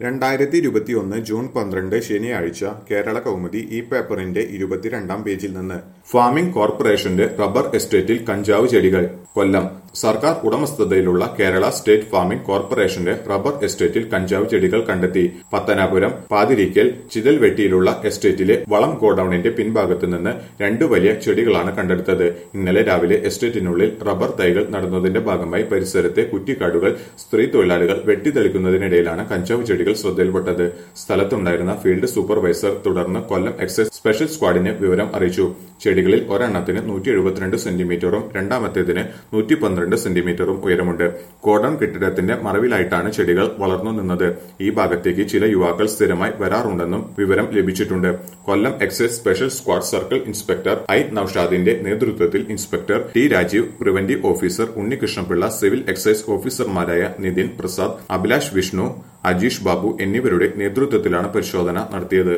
രണ്ടായിരത്തി ഇരുപത്തിയൊന്ന് ജൂൺ പന്ത്രണ്ട് ശനിയാഴ്ച കേരള കൗമുദി ഈ പേപ്പറിന്റെ ഇരുപത്തിരണ്ടാം പേജിൽ നിന്ന് ഫാമിംഗ് കോർപ്പറേഷന്റെ റബ്ബർ എസ്റ്റേറ്റിൽ കഞ്ചാവ് ചെടികൾ കൊല്ലം സർക്കാർ ഉടമസ്ഥതയിലുള്ള കേരള സ്റ്റേറ്റ് ഫാമിംഗ് കോർപ്പറേഷന്റെ റബ്ബർ എസ്റ്റേറ്റിൽ കഞ്ചാവ് ചെടികൾ കണ്ടെത്തി പത്തനാപുരം പാതിരിക്കൽ ചിതൽവെട്ടിയിലുള്ള എസ്റ്റേറ്റിലെ വളം ഗോഡൌണിന്റെ പിൻഭാഗത്തു നിന്ന് രണ്ട് വലിയ ചെടികളാണ് കണ്ടെടുത്തത് ഇന്നലെ രാവിലെ എസ്റ്റേറ്റിനുള്ളിൽ റബ്ബർ തൈകൾ നടുന്നതിന്റെ ഭാഗമായി പരിസരത്തെ കുറ്റിക്കാടുകൾ സ്ത്രീ തൊഴിലാളികൾ വെട്ടിത്തെളിക്കുന്നതിനിടയിലാണ് കഞ്ചാവ് ചെടികൾ ശ്രദ്ധയിൽപ്പെട്ടത് സ്ഥലത്തുണ്ടായിരുന്ന ഫീൽഡ് സൂപ്പർവൈസർ തുടർന്ന് കൊല്ലം എക്സൈസ് സ്പെഷ്യൽ സ്ക്വാഡിനെ വിവരം അറിയിച്ചു ചെടികളിൽ ഒരെണ്ണത്തിന് നൂറ്റി എഴുപത്തിരണ്ട് സെന്റിമീറ്ററും രണ്ടാമത്തേതിന് നൂറ്റി പന്ത്രണ്ട് സെന്റിമീറ്ററും ഉയരമുണ്ട് ഗോഡൌൺ കെട്ടിടത്തിന്റെ മറവിലായിട്ടാണ് ചെടികൾ വളർന്നു നിന്നത് ഈ ഭാഗത്തേക്ക് ചില യുവാക്കൾ സ്ഥിരമായി വരാറുണ്ടെന്നും വിവരം ലഭിച്ചിട്ടുണ്ട് Kollam excise special squad circle inspector I നൌഷാദിന്റെ നേതൃത്വത്തിൽ inspector T Rajeev preventive officer Unnikrishnapillai civil excise ഓഫീസർമാരായ നിതിൻ പ്രസാദ് അഭിലാഷ് വിഷ്ണു അജീഷ് ബാബു എന്നിവരുടെ നേതൃത്വത്തിലാണ് പരിശോധന നടത്തിയത്